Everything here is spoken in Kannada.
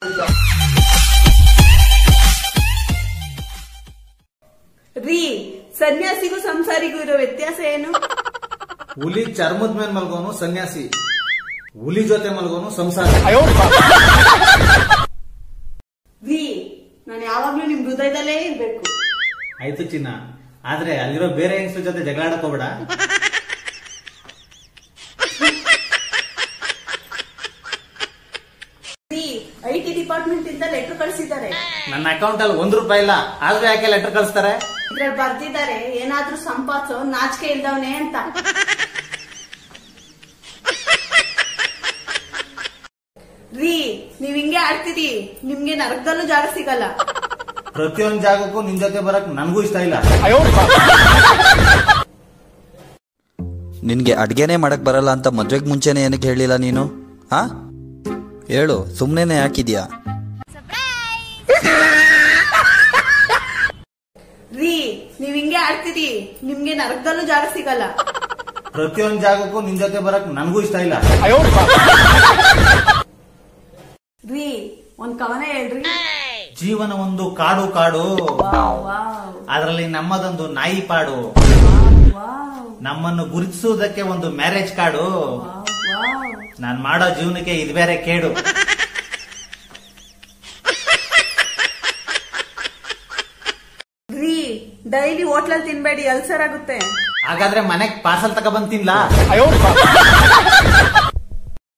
ರೀ ಸನ್ಯಾಸಿಗೂ ಸಂಸಾರಿಗೂ ಇರೋ ವ್ಯತ್ಯಾಸ ಏನು ಹುಲಿ ಚರ್ಮದ ಮೇಲೆ ಮಲ್ಗೋನು ಸನ್ಯಾಸಿ ಹುಲಿ ಜೊತೆ ಮಲ್ಗೋನು ಸಂಸಾರ ರೀ ನಾನು ಯಾವಾಗ್ಲೂ ನಿಮ್ ಹೃದಯದಲ್ಲೇ ಇರ್ಬೇಕು ಆಯ್ತು ಚಿನ್ನ ಆದ್ರೆ ಅಲ್ಲಿರೋ ಬೇರೆ ಹೆಂಗಸ್ರ ಜೊತೆ ಜಗಳ ಆಡಕ್ ಹೋಗ್ಬೇಡ ರೀ ಐ ಟಿ ಡಿಪಾರ್ಟ್ಮೆಂಟ್ ಇಂದ ಲೆಟರ್ ಕಳ್ಸಿದ್ದಾರೆ ನನ್ನ ಅಕೌಂಟ್ ಅಲ್ಲಿ ಒಂದ್ ರೂಪಾಯಿ ಇಲ್ಲ ಆದ್ರೂ ಯಾಕೆ ಲೆಟರ್ ಕಳಿಸ್ತಾರೆ ಇದ್ರಲ್ಲಿ ಬರ್ದಿದ್ದಾರೆ ಏನಾದ್ರೂ ಸಂಪಾದಿಸೋ ನಾಚಿಕೆ ಇಲ್ದವನೇ ಅಂತ ರೀ ನೀವ್ ಹಿಂಗೆ ಆಡ್ತೀರಿ ನಿಮ್ಗೆ ನರಕದಲ್ಲೂ ಜಾಗ ಸಿಗಲ್ಲ ಪ್ರತಿಯೊಂದ್ ಜಾಗಕ್ಕೂ ನಿನ್ ಜೊತೆ ಬರಕ್ ನನ್ಗೂ ಇಷ್ಟ ಇಲ್ಲ ನಿನ್ಗೆ ಅಡ್ಗೆನೇ ಮಾಡಕ್ ಬರಲ್ಲ ಅಂತ ಮದ್ವೆಗ್ ಮುಂಚೆನೆ ಏನಕ್ಕೆ ಹೇಳಿಲ್ಲ ನೀನು ಆ ಹೇಳು ಸುಮ್ನೆನೆ ಯಾಕಿದ್ಯಾ ರೀ ನೀವ್ ಹಿಂಗೆ ಆಡ್ತೀರಿ ನಿಮ್ಗೆ ನರಕದಲ್ಲೂ ಜಾಗ ಸಿಗಲ್ಲ ಪ್ರತಿಯೊಂದ್ ಜಾಗಕ್ಕೂ ನಿನ್ ಜೊತೆ ಬರಕ್ ನನ್ಗೂ ಇಷ್ಟ ಇಲ್ಲ ರೀ ಒಂದ್ ಕವನ ಹೇಳ್ರಿ ಜೀವನ ಒಂದು ಕಾಡು ಕಾಡು ವಾವ್, ವಾವ್, ಅದರಲ್ಲಿ ನಮ್ಮದೊಂದು ನಾಯಿ ಪಾಡು ವಾವ್, ನಮ್ಮನ್ನು ಗುರುತಿಸುವುದಕ್ಕೆ ಒಂದು ಮ್ಯಾರೇಜ್ ಕಾರ್ಡು ವಾವ್, ವಾವ್. ನಾನ್ ಮಾಡೋ ಜೀವನಕ್ಕೆ ಇದು ಬೇರೆ ಕೇಡು ರೀ ಡೈಲಿ ಹೋಟ್ಲಲ್ಲಿ ತಿನ್ಬೇಡಿ ಅಲ್ಸರ್ ಆಗುತ್ತೆ ಹಾಗಾದ್ರೆ ಮನೆಗ್ ಪಾರ್ಸಲ್ ತಗೊಬಂದ್ ತಿನ್ಲಾ